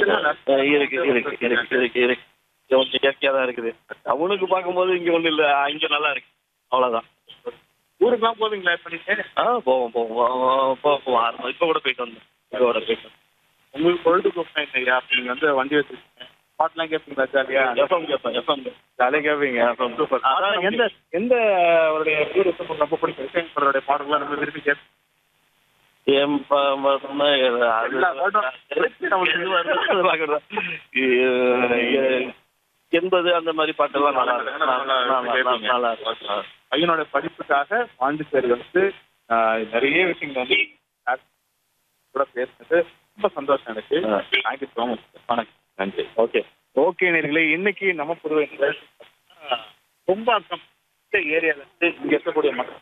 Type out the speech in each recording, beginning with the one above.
அஹ் இருக்கு இருக்கு இருக்கு இருக்கு இருக்கு கொஞ்சம் இயற்கையா தான் இருக்குது அவனுக்கு பார்க்கும்போது இங்க ஒண்ணும் இல்ல இங்க நல்லா இருக்கு அவ்வளவுதான் ஊருக்குலாம் போவீங்களா இப்ப நீங்க ஆ போவோம் போவோம் போவோம் போவோம் போவோம் ஆறு மணி- இப்ப கூட போயிட்டு வந்தோம் இப்ப கூட போயிட்டு வந்தோம் உங்களுக்கு பொழுதுபோக்கு இல்லையா அப்ப நீங்க வந்து வண்டி வச்சிருக்கீங்க பாட்டுலாம் கேட்பீங்களா ஜாலியா எஃப்எம் கேட்பேன் எஃப்எம் ஜாலியா கேட்பீங்க சூப்பர் அதான் எந்த எந்த அவருடைய பேர் உங்களுக்கு ரொம்ப பிடிக்கும் இசையமைப்பாளருடைய பாடல்கள்லாம் ரொம்ப விரும்பி கேட்பீங்க என் ப- ம- ம- அது- எல்லா பாட்டும் நம்மளுக்கு இது வருது, அதெல்லாம் கூட. இ- இ- எண்பது அந்த மாதிரி பாட்டெல்லாம் நல்லா இருக்கும் நல்லா- நல்லா- நல்லா இருக்கும் பையனோட படிப்புக்காக பாண்டிச்சேரி வந்து ஆஹ், நிறைய விஷயங்கள் வந்து கூட பேசுனது ரொம்ப சந்தோஷம் எனக்கு ஆ. தேங்க்யூ ஸோ மச் வணக்கம் நன்றி ஓகே ஓகே நேர்களே இன்னைக்கு நம்ம புதுவை நிகழ்ச்சி பார்த்தீங்கன்னா, கொம்பாக்கம் இந்த ஏரியால இருந்து இங்க இருக்கக்கூடிய மக்கள்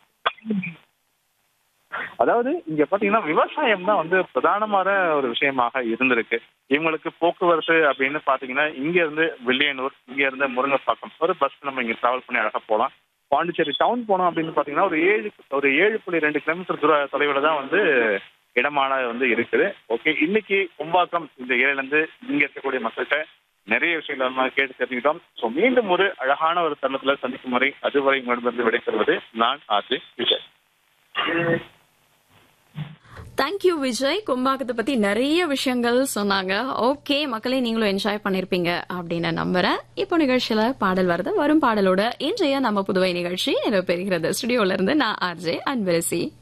அதாவது இங்க பாத்தீங்கன்னா விவசாயம் தான் வந்து பிரதானமான ஒரு விஷயமாக இருந்திருக்கு இவங்களுக்கு போக்குவரத்து அப்படின்னு பாத்தீங்கன்னா இங்க இருந்து வில்லியனூர் இங்க இருந்து முருங்கப்பாக்கம் ஒரு பஸ் நம்ம இங்க டிராவல் பண்ணி அழகா போகலாம் பாண்டிச்சேரி டவுன் போனோம் அப்படின்னு பாத்தீங்கன்னா ஒரு ஏழு ஒரு ஏழு புள்ளி ரெண்டு கிலோமீட்டர் தூர தொலைவில் தான் வந்து இடமான வந்து இருக்குது ஓகே இன்னைக்கு கும்பாக்கம் இந்த ஏரியால இருந்து இங்க இருக்கக்கூடிய மக்கள்கிட்ட நிறைய விஷயங்கள் நம்ம கேட்டு தெரிஞ்சுக்கிட்டோம் ஸோ மீண்டும் ஒரு அழகான ஒரு தருணத்துல சந்திக்கும் முறை அதுவரை உங்களிடமிருந்து விடைபெறுவது நான் ஆர்ஜி விஜய் தேங்க்யூ விஜய் கும்பாக்கத்தை பத்தி நிறைய விஷயங்கள் சொன்னாங்க ஓகே மக்களே நீங்களும் என்ஜாய் பண்ணிருப்பீங்க அப்படின்னு நம்புறேன் இப்போ நிகழ்ச்சியில பாடல் வருது வரும் பாடலோட இன்றைய நம்ம புதுவை நிகழ்ச்சி நிறைவு பெறுகிறது ஸ்டுடியோல இருந்து நான் ஆர்ஜே அன்பரசி